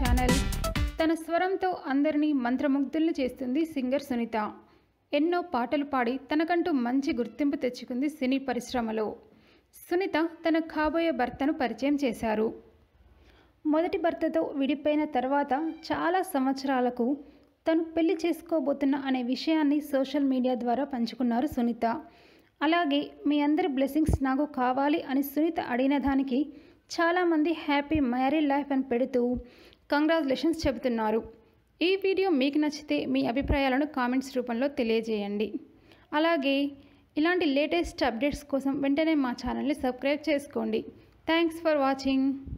channel తన స్వరంతో అందరినీ మంత్రముగ్ధుల్ని చేస్తుంది సింగర్ సునీత ఎన్నో పాటలు పాడి తనకంటూ మంచి గుర్తింపు తెచ్చుకుంది సినీ పరిశ్రమలో సునీత తన కాబోయే భర్తను పరిచయం చేశారు మొదటి భర్తతో విడిపోయిన తర్వాత చాలా సంవత్సరాలకు తను పెళ్లి చేసుకోబోతున్న అనే విషయాన్ని సోషల్ మీడియా ద్వారా పంచుకున్నారు సునీత అలాగే మీ అందరి బ్లెస్సింగ్స్ నాకు కావాలి అని సునీత అడిగిన దానికి చాలామంది హ్యాపీ మ్యారీడ్ లైఫ్ అని పెడుతూ కంగ్రాచులేషన్స్ చెబుతున్నారు ఈ వీడియో మీకు నచ్చితే మీ అభిప్రాయాలను కామెంట్స్ రూపంలో తెలియజేయండి అలాగే ఇలాంటి లేటెస్ట్ అప్డేట్స్ కోసం వెంటనే మా ఛానల్ని సబ్స్క్రైబ్ చేసుకోండి థ్యాంక్స్ ఫర్ వాచింగ్